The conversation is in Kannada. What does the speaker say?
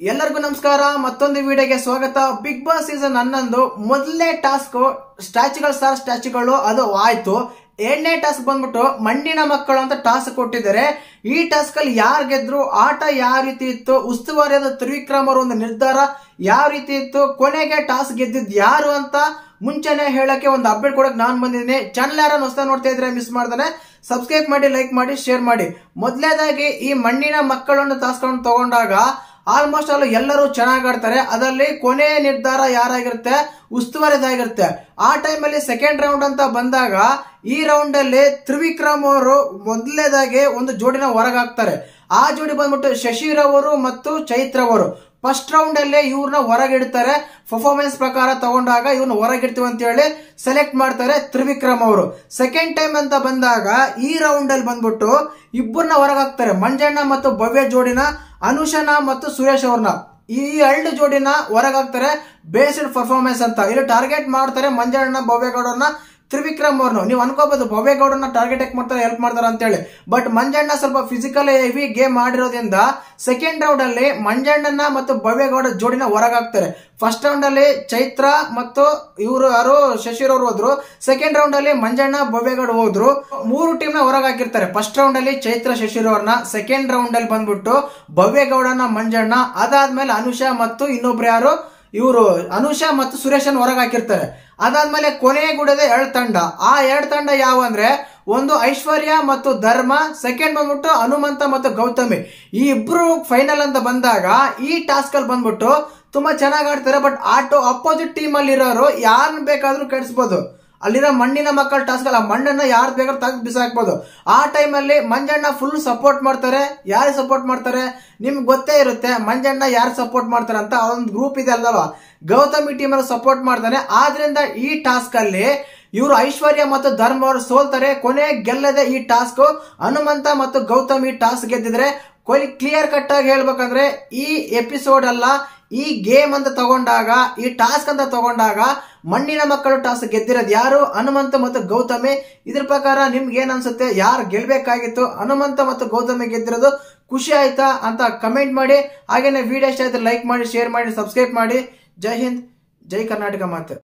ಎಲ್ಲರಿಗೂ ನಮಸ್ಕಾರ ಮತ್ತೊಂದು ವಿಡಿಯೋಗೆ ಸ್ವಾಗತ ಬಿಗ್ ಬಾಸ್ ಸೀಸನ್ ಹನ್ನೊಂದು ಮೊದಲನೇ ಟಾಸ್ಕ್ ಸ್ಟ್ಯಾಚುಗಳು ಸ್ಟಾರ್ ಸ್ಟ್ಯಾಚುಗಳು ಅದು ಆಯ್ತು ಎರಡನೇ ಟಾಸ್ಕ್ ಬಂದ್ಬಿಟ್ಟು ಮಣ್ಣಿನ ಮಕ್ಕಳು ಅಂತ ಟಾಸ್ಕ್ ಕೊಟ್ಟಿದ್ದಾರೆ ಈ ಟಾಸ್ಕ್ ಅಲ್ಲಿ ಯಾರು ಗೆದ್ರು ಆಟ ಯಾವ ರೀತಿ ಇತ್ತು ಉಸ್ತುವಾರಿಯಾದ ತ್ರಿವಿಕ್ರಮ್ ಅವರ ಒಂದು ನಿರ್ಧಾರ ಯಾವ ರೀತಿ ಇತ್ತು ಕೊನೆಗೆ ಟಾಸ್ಕ್ ಗೆದ್ದಿದ್ ಯಾರು ಅಂತ ಮುಂಚೆನೆ ಹೇಳಕ್ಕೆ ಒಂದು ಅಪ್ಡೇಟ್ ಕೊಡಕ್ ನಾನು ಬಂದಿದ್ದೀನಿ ಚಾನಲ್ ಯಾರು ಹೊಸ ನೋಡ್ತಾ ಇದ್ರೆ ಮಿಸ್ ಮಾಡ್ದಾನೆ ಸಬ್ಸ್ಕ್ರೈಬ್ ಮಾಡಿ ಲೈಕ್ ಮಾಡಿ ಶೇರ್ ಮಾಡಿ ಮೊದಲನೇದಾಗಿ ಈ ಮಣ್ಣಿನ ಮಕ್ಕಳನ್ನು ಟಾಸ್ಕ್ ತಗೊಂಡಾಗ ಆಲ್ಮೋಸ್ಟ್ ಅಲ್ಲ ಎಲ್ಲರೂ ಚೆನ್ನಾಗಿ ಆಡ್ತಾರೆ ಅದರಲ್ಲಿ ಕೊನೆ ನಿರ್ಧಾರ ಯಾರಾಗಿರುತ್ತೆ ಉಸ್ತುವಾರಿದಾಗಿರುತ್ತೆ ಆ ಟೈಮಲ್ಲಿ ಸೆಕೆಂಡ್ ರೌಂಡ್ ಅಂತ ಬಂದಾಗ ಈ ರೌಂಡ್ ಅಲ್ಲಿ ತ್ರಿವಿಕ್ರಮ್ ಅವರು ಮೊದಲನೇದಾಗಿ ಒಂದು ಜೋಡಿನ ಹೊರಗಾಕ್ತಾರೆ ಆ ಜೋಡಿ ಬಂದ್ಬಿಟ್ಟು ಶಶಿರವರು ಮತ್ತು ಚೈತ್ರ ಅವರು ಫಸ್ಟ್ ರೌಂಡ್ ಅಲ್ಲೇ ಇವ್ರನ್ನ ಹೊರಗಿಡ್ತಾರೆ ಪರ್ಫಾರ್ಮೆನ್ಸ್ ಪ್ರಕಾರ ತಗೊಂಡಾಗ ಇವ್ರನ್ನ ಹೊರಗಿಡ್ತೀವಿ ಅಂತ ಹೇಳಿ ಸೆಲೆಕ್ಟ್ ಮಾಡ್ತಾರೆ ತ್ರಿವಿಕ್ರಮ್ ಅವರು ಸೆಕೆಂಡ್ ಟೈಮ್ ಅಂತ ಬಂದಾಗ ಈ ರೌಂಡ್ ಅಲ್ಲಿ ಬಂದ್ಬಿಟ್ಟು ಇಬ್ಬರನ್ನ ಹೊರಗಾಕ್ತಾರೆ ಮಂಜಣ್ಣ ಮತ್ತು ಭವ್ಯ ಜೋಡಿನ ಅನುಷನ ಮತ್ತು ಸುರೇಶ್ ಅವ್ರನ್ನ ಈ ಎರಡು ಜೋಡಿನ ಹೊರಗಾಕ್ತಾರೆ ಬೇಸ್ಡ್ ಪರ್ಫಾರ್ಮೆನ್ಸ್ ಅಂತ ಇಲ್ಲಿ ಟಾರ್ಗೆಟ್ ಮಾಡ್ತಾರೆ ಮಂಜಣ್ಣ ಭವ್ಯಗೌಡರನ್ನ ತ್ರಿವಿಕ್ರಮ್ ಅವ್ರನ್ನು ನೀವು ಅನ್ಕೋಬಹುದು ಭವ್ಯಗೌಡನ ಟಾರ್ಗೆಟ್ ಯಾಕೆ ಮಾಡ್ತಾರೆ ಹೆಲ್ಪ್ ಮಾಡ್ತಾರೆ ಅಂತ ಹೇಳಿ ಬಟ್ ಮಂಜಣ್ಣ ಸ್ವಲ್ಪ ಫಿಸಿಕಲ್ ಹೆವಿ ಗೇಮ್ ಮಾಡಿರೋದ್ರಿಂದ ಸೆಕೆಂಡ್ ರೌಂಡ್ ಅಲ್ಲಿ ಮಂಜಣ್ಣನ ಮತ್ತು ಭವ್ಯಗೌಡ ಜೋಡಿನ ಹೊರಗಾಕ್ತಾರೆ ಫಸ್ಟ್ ರೌಂಡ್ ಅಲ್ಲಿ ಚೈತ್ರ ಮತ್ತು ಇವರು ಯಾರು ಶಶಿರ್ ಅವರು ಹೋದ್ರು ಸೆಕೆಂಡ್ ರೌಂಡ್ ಅಲ್ಲಿ ಮಂಜಣ್ಣ ಭವ್ಯಗೌಡ ಹೋದ್ರು ಮೂರು ಟೀಮ್ ನ ಹೊರಗೆ ಹಾಕಿರ್ತಾರೆ ಫಸ್ಟ್ ರೌಂಡ್ ಅಲ್ಲಿ ಚೈತ್ರ ಶಶಿರ್ ಅವ್ರನ್ನ ಸೆಕೆಂಡ್ ರೌಂಡ್ ಅಲ್ಲಿ ಬಂದ್ಬಿಟ್ಟು ಭವ್ಯಗೌಡನ ಮಂಜಣ್ಣ ಅದಾದ್ಮೇಲೆ ಅನುಷಾ ಮತ್ತು ಇನ್ನೊಬ್ರು ಯಾರು ಇವರು ಅನುಷಾ ಮತ್ತು ಸುರೇಶನ್ ಹೊರಗೆ ಹಾಕಿರ್ತಾರೆ ಅದಾದ್ಮೇಲೆ ಕೊನೆಗೂಡದೆ ಎರಡು ತಂಡ ಆ ಎರಡು ತಂಡ ಯಾವ ಅಂದ್ರೆ ಒಂದು ಐಶ್ವರ್ಯ ಮತ್ತು ಧರ್ಮ ಸೆಕೆಂಡ್ ಬಂದ್ಬಿಟ್ಟು ಹನುಮಂತ ಮತ್ತು ಗೌತಮಿ ಈ ಇಬ್ರು ಫೈನಲ್ ಅಂತ ಬಂದಾಗ ಈ ಟಾಸ್ಕ್ ಅಲ್ಲಿ ಬಂದ್ಬಿಟ್ಟು ತುಂಬಾ ಚೆನ್ನಾಗಿ ಆಡ್ತಾರೆ ಬಟ್ ಆಟೋ ಅಪೋಸಿಟ್ ಟೀಮ್ ಅಲ್ಲಿ ಇರೋರು ಯಾರನ್ನ ಬೇಕಾದ್ರೂ ಕೆಡಿಸ್ಬೋದು ಅಲ್ಲಿರೋ ಮಣ್ಣಿನ ಮಕ್ಕಳ ಟಾಸ್ಕ್ ಅಲ್ಲ ಮಣ್ಣನ್ನ ಯಾರು ಬೇಕಾದ್ರೂ ತೆಗೆದು ಬಿಸಾಕ್ಬೋದು ಆ ಟೈಮಲ್ಲಿ ಮಂಜಣ್ಣ ಫುಲ್ ಸಪೋರ್ಟ್ ಮಾಡ್ತಾರೆ ಯಾರು ಸಪೋರ್ಟ್ ಮಾಡ್ತಾರೆ ನಿಮ್ಗೆ ಗೊತ್ತೇ ಇರುತ್ತೆ ಮಂಜಣ್ಣ ಯಾರು ಸಪೋರ್ಟ್ ಮಾಡ್ತಾರೆ ಅಂತ ಒಂದು ಗ್ರೂಪ್ ಇದೆ ಅಲ್ದಲ್ವಾ ಗೌತಮಿ ಟೀಮ್ ಅಲ್ಲಿ ಸಪೋರ್ಟ್ ಮಾಡ್ತಾನೆ ಆದ್ರಿಂದ ಈ ಟಾಸ್ಕ್ ಅಲ್ಲಿ ಇವರು ಐಶ್ವರ್ಯ ಮತ್ತು ಧರ್ಮ ಅವರು ಸೋಲ್ತಾರೆ ಕೊನೆ ಗೆಲ್ಲದೆ ಈ ಟಾಸ್ಕ್ ಹನುಮಂತ ಮತ್ತು ಗೌತಮಿ ಟಾಸ್ಕ್ ಗೆದ್ದಿದ್ರೆ ಕೊಹ್ಲಿ ಕ್ಲಿಯರ್ ಕಟ್ ಆಗಿ ಹೇಳ್ಬೇಕಂದ್ರೆ ಈ ಎಪಿಸೋಡ್ ಅಲ್ಲ ಈ ಗೇಮ್ ಅಂತ ತಗೊಂಡಾಗ ಈ ಟಾಸ್ಕ್ ಅಂತ ತಗೊಂಡಾಗ ಮಣ್ಣಿನ ಮಕ್ಕಳು ಟಾಸ್ಕ್ ಗೆದ್ದಿರೋದು ಯಾರು ಹನುಮಂತ ಮತ್ತು ಗೌತಮಿ ಇದ್ರ ಪ್ರಕಾರ ನಿಮ್ಗೆ ಏನ್ ಅನ್ಸುತ್ತೆ ಯಾರು ಗೆಲ್ಬೇಕಾಗಿತ್ತು ಹನುಮಂತ ಮತ್ತು ಗೌತಮಿ ಗೆದ್ದಿರೋದು ಖುಷಿ ಆಯ್ತಾ ಅಂತ ಕಮೆಂಟ್ ಮಾಡಿ ಹಾಗೇನೆ ವಿಡಿಯೋ ಇಷ್ಟ ಆಯ್ತು ಲೈಕ್ ಮಾಡಿ ಶೇರ್ ಮಾಡಿ ಸಬ್ಸ್ಕ್ರೈಬ್ ಮಾಡಿ ಜೈ ಹಿಂದ್ ಜೈ ಕರ್ನಾಟಕ ಮಾತು